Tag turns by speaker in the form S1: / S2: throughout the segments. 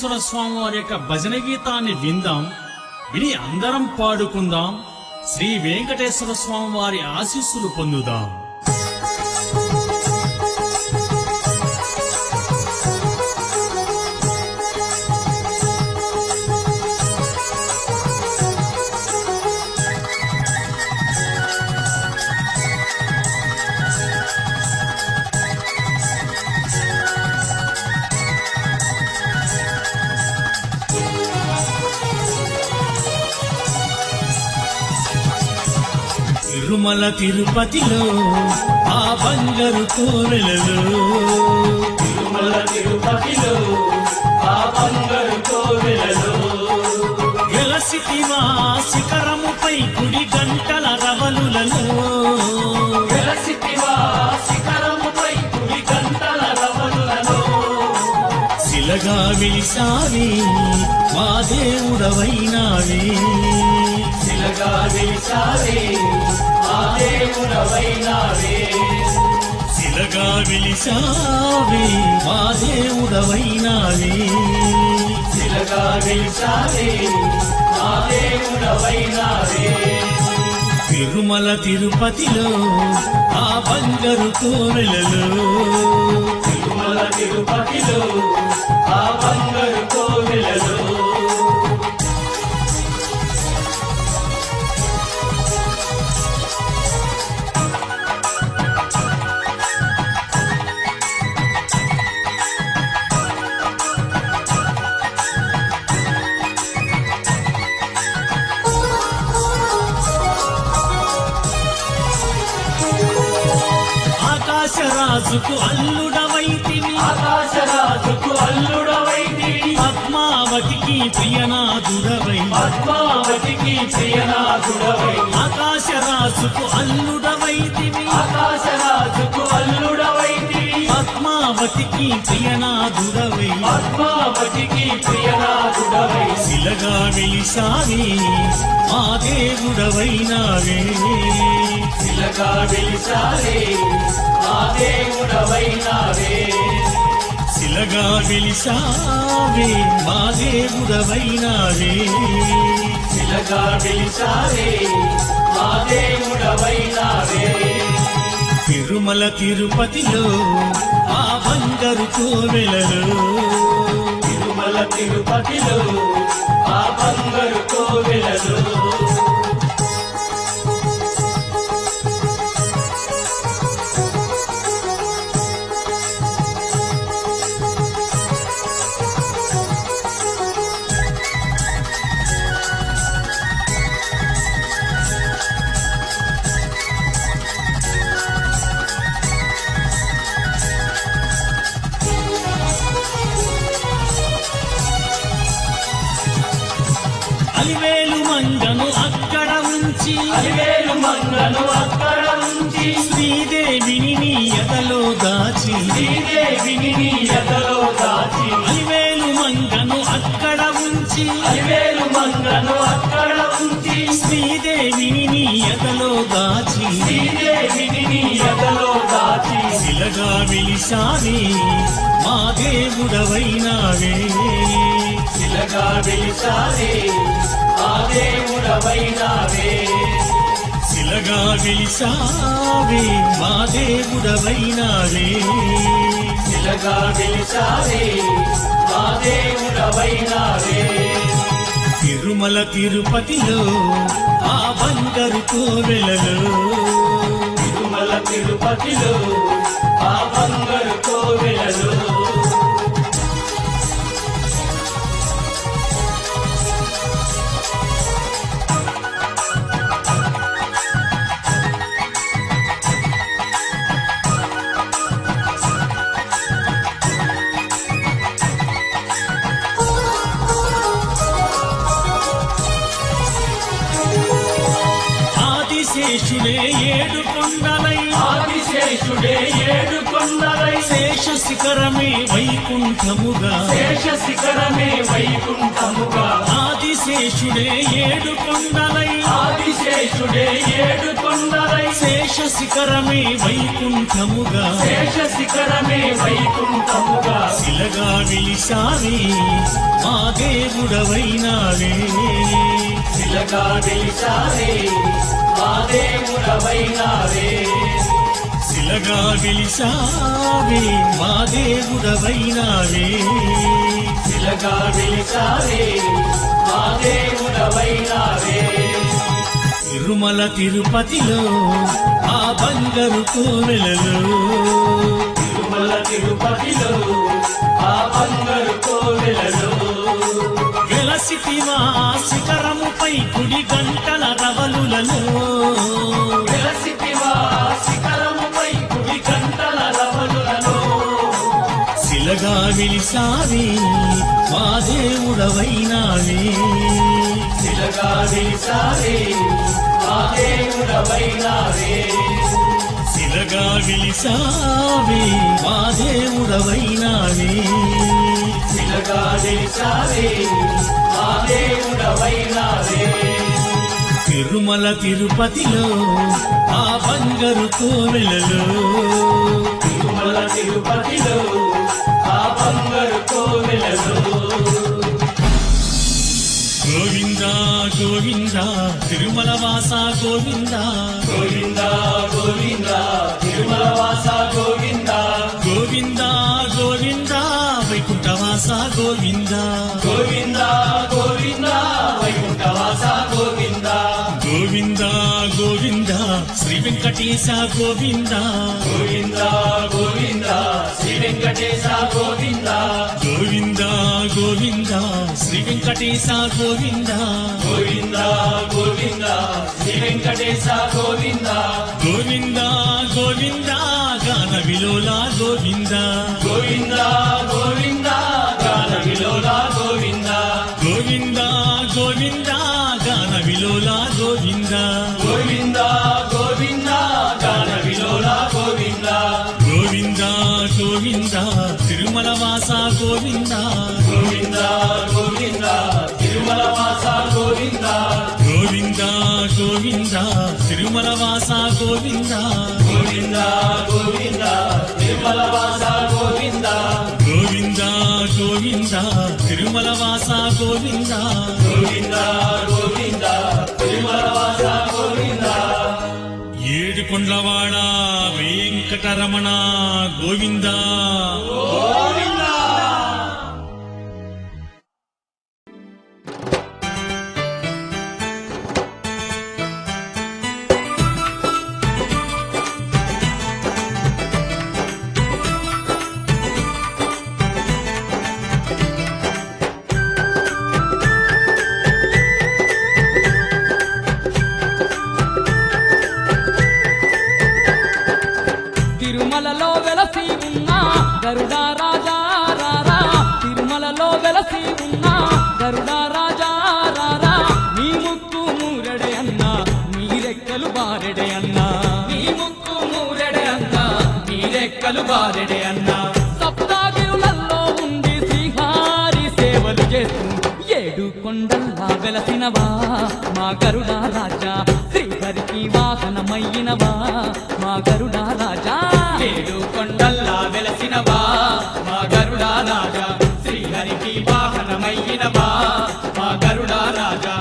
S1: వెంకటేశ్వర స్వామి వారి యొక్క భజన గీతాన్ని విందాం విని అందరం పాడుకుందాం శ్రీ వెంకటేశ్వర స్వామి వారి ఆశీస్సులు పొందుదాం తిరుమల తిరుపతిలో ఆ బంగారు కోవెలలో
S2: తిరుమల తిరుపతిలో ఆ బంగారు కోవెలలో
S1: వెలసితివా శిఖరముపై కుడి గంటల రవలులలో
S2: వెలసితివా శిఖరముపై కుడి గంటల రవలులలో
S1: శిలగా విలిసావి మా దేవుడవైనావే
S2: శిలగా వెలిసావే ఆ దేవుడవైనావే
S1: శిలగా విలిసావి మా దేవుడవైనావే
S2: శిలగా వెలిసావే ఆ దేవుడవైనావే
S1: తిరుమల తిరుపతిలో ఆ బంగారు కోవెలలో
S2: తిరుమల తిరుపతిలో ఆ బంగారు కోవెలలో
S1: ఆకాశరాజుకు అల్లుడవైతివి
S2: ఆకాశరాజుకు అల్లుడవైది
S1: పద్మావతికి ప్రియనాథుడవై
S2: పద్మావతికి ప్రియనాథుడవై
S1: ఆకాశరాజుకు అల్లుడవైతివి
S2: ఆకాశరాజుకు అల్లుడవైది
S1: పద్మావతికి ప్రియనాథుడవై
S2: పద్మావతికి ప్రియనాథుడవై
S1: శిలగా వెలిసావి మా దేవుడవైనావే
S2: శిలగా వెలిసారే ఆ దేవుడవైనావే
S1: శిలగా వెలిసావే మా దేవుడవైనావే
S2: శిలగా వెలిసారే ఆ దేవుడవైనావే
S1: తిరుమల తిరుపతిలో ఆ బంగారు కోవెలలో
S2: తిరుమల తిరుపతిలో ఆ బంగారు కోవెలలో
S1: అలివేలు మంగను అక్కడ ఉంచి
S2: అలివేలు మంగను అక్కడ ఉంచి
S1: శ్రీదేవిని నీ ఎదలో దాచి
S2: శ్రీదేవిని నీ ఎదలో దాచి
S1: అలివేలు మంగను అక్కడ ఉంచి
S2: అలివేలు మంగను అక్కడ ఉంచి
S1: శ్రీదేవిని నీ ఎదలో దాచి
S2: శ్రీదేవిని నీ ఎదలో దాచి
S1: శిలగా వెలిసావి మా దేవుడవైనావే
S2: శిలగా వెలిసారే ఆ దేవుడవైనావే
S1: శిలగా వెలిసావే మా దేవుడవైనావే
S2: శిలగా వెలిసారే ఆ దేవుడవైనావే
S1: తిరుమల తిరుపతిలో ఆ బంగారు కోవెలలో
S2: తిరుమల తిరుపతిలో ఆ బంగారు కోవెలలో
S1: ఆదిశేషుడే ఏడు కొండలై
S2: ఆదిశేషుడే ఏడు కొండలై
S1: శేష శిఖరమే వైకుంఠముగా
S2: శేష శిఖరమే వైకుంఠముగా
S1: ఆదిశేషుడే ఏడు కొండలై
S2: ఆదిశేషుడే ఏడు కొండలై
S1: శేష శిఖరమే వైకుంఠముగా
S2: శేష శిఖరమే వైకుంఠముగా
S1: శిలగా విలిసావి దేవుడవైనావే
S2: శిలగా వెలిసావే మా దేవుడవైనావే
S1: శిలగా వెలిసావే మా దేవుడవైనావే
S2: శిలగా వెలిసావే మా దేవుడవైనావే
S1: తిరుమల తిరుపతిలో ఆ బంగారు కోవెలలో
S2: తిరుమల తిరుపతిలో ఆ బంగారు కోవెలలో
S1: వెలసితివా శిఖరముపై కుడి గంటల రవలులలో
S2: వెలసితివా శిఖరముపై కుడి గంటల రవలులలో
S1: శిలగా వెలిసావే మా దేవుడవైనావే
S2: శిలగా వెలిసావే మా దేవుడవైనావే
S1: శిలగా వెలిసావే మా దేవుడవైనావే
S2: శిలగా వెలిసావే మా దేవుడవైనావే
S1: తిరుమల తిరుపతిలో ఆ బంగారు కోవెలలో
S2: తిరుమల తిరుపతిలో ఆ బంగారు కోవెలలో
S1: గోవింద గోవింద తిరుమల వాస గోవింద
S2: గోవింద గోవింద తిరుమల వాస గోవింద
S1: గోవింద గోవింద వైకుంఠ వాస గోవింద
S2: గోవింద గోవింద వైకుంఠవాస గోవింద
S1: గోవింద గోవింద శ్రీ వెంకటేశ గోవింద
S2: గోవింద గోవింద శ్రీ వెంకటేశ గోవింద
S1: గోవింద గోవింద శ్రీ వెంకటేశ గోవింద
S2: గోవింద గోవింద శ్రీ వెంకటేశ గోవింద
S1: గోవింద గోవింద గాన విలోల గోవింద
S2: గోవింద గోవింద గాన విలోల గోవింద
S1: గోవింద గోవింద గాన విలోల గోవింద
S2: గోవింద గోవింద గాన విలోల గోవింద
S1: గోవింద గోవింద తిరుమల వాస గోవింద
S2: గోవింద గోవింద తిరుమల వాస గోవింద
S1: గోవింద గోవింద తిరుమల వాస గోవింద
S2: గోవింద గోవింద తిరుమల వాస గోవింద
S1: గోవింద గోవింద తిరుమల వాస గోవింద
S2: గోవింద గోవింద తిరుమల వాస గోవింద
S1: ఏడు కొండ్లవాడ వెంకటరమణ గోవింద
S2: గోవింద
S3: తిరుమలలో వెలసి ఉన్న గరుడా రాజా రారా తిరుమలలో వెలసి ఉన్న గరుడా రాజా రారా నీ ముక్కు మూరెడే అన్నా నీ రెక్కలు బారెడే అన్నా నీ ముక్కు మూరెడే అన్నా నీ రెక్కలు బారెడే అన్నా సప్తాగిరులలో ఉండి శ్రీహారి సేవలు చేస్తూ ఏడు కొండల్లా వెలసినవా మా గరుడా రాజా శ్రీహరికి వాహనమయ్యినవా మా గరుడా రాజా ఏడు కొండల్లా వెలసినవా మా గరుడా రాజా శ్రీహరికి వాహనమయ్యినవా మా గరుడా రాజా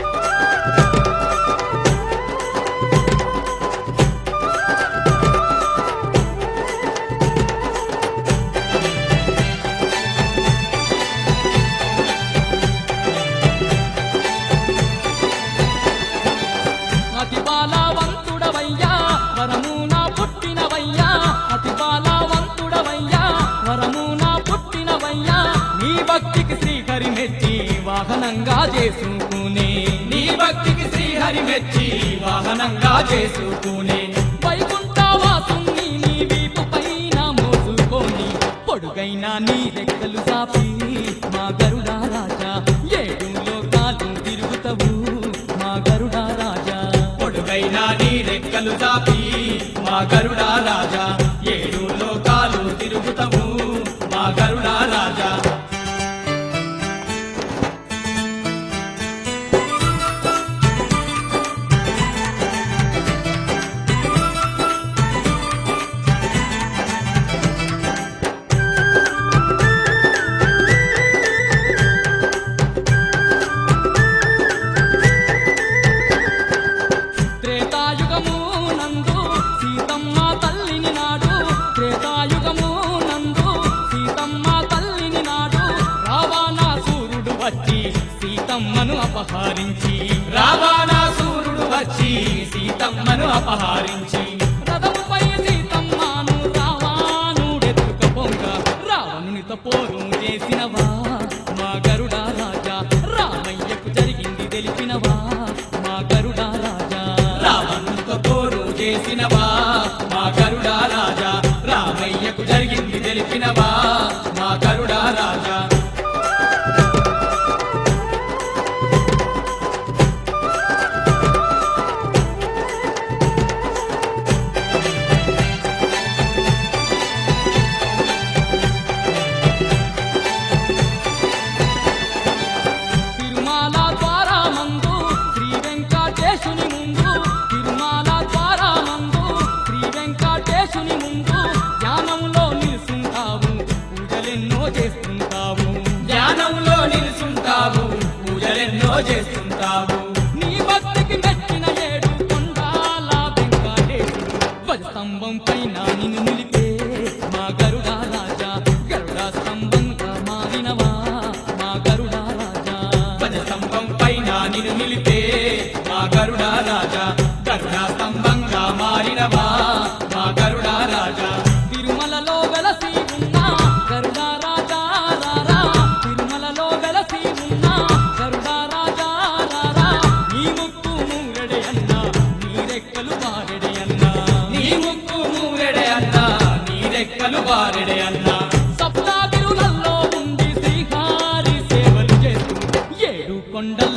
S3: అతి బాలవంతుడవయ్యా వరమున పుట్టినవయ్యా అతి బాలవంతుడవయ్యా వరమున పుట్టినవయ్యా నీ భక్తికి శ్రీహరి మెచ్చి వాహనంగా చేసుకునే నీ భక్తికి శ్రీహరి మెచ్చి వాహనంగా చేసుకునే వైకుంఠ వాసుని నీ వీపు పైన మోసుకొని పొడుగైన నీ రెక్కలు సాపి మా గరుడా రాజా ఏడు లోకాలు తిరుగుతవు మా గరుడా రాజా పొడుగైన నీ రెక్కలు చాపి మా గరుడా రాజా ఏడు లోకాలు తిరుగుతవు మా గరుడా రాజా వచ్చి సీతమ్మను అపహరించి
S2: రావణాసురుడు వచ్చి సీతమ్మను అపహరించి
S3: రథముపై సీతమ్మను రావణుడెత్తుక పొంగ రావణునితో పోరు చేసినవా మా గరుడా రాజా రామయ్యకు జరిగింది తెలిపినవా మా గరుడా రాజా
S2: రావణుతో పోరు చేసినవా మా గరుడా రాజా రామయ్యకు జరిగింది తెలిపినవా మా గరుడా రాజా
S3: తిరుమల ద్వారా మందు శ్రీ వెంకటేశుని ముందు తిరుమల ద్వారా మందు శ్రీ వెంకటేశుని ముందు ధ్యానంలో నిలుసుంటావు పూజలెన్నో చేస్తుంటావు
S2: ధ్యానంలో నిలుచుంటావు పూజలెన్నో చేస్తుంటావు
S3: నీ భక్తికి మెచ్చిన ఏడు కొండాల వెంకటేశుడు ధ్వజస్తంభం పైన నిన్ను నిలిపే మా గరుడా రాజా గరుడా స్తంభంగా మారినవా మా గరుడా రాజా
S2: పద స్తంభం పైన నిన్ను నిలిపే మా గరుడా రాజా గరుడా స్తంభంగా మారినవా మా గరుడా రాజా
S3: తిరుమలలో వెలసి ఉన్న గరుడా రాజా రారా తిరుమలలో వెలసి ఉన్న గరుడా రాజా రారా నీ ముక్కు మూరెడే అన్నా నీ రెక్కలు బారెడే అన్నా
S2: నీ ముక్కు మూరెడే అన్నా నీ రెక్కలు బారెడే అన్నా
S3: సప్తాగిరులలో ఉండి శ్రీహారి సేవలు చేస్తూ ఏడు కొండల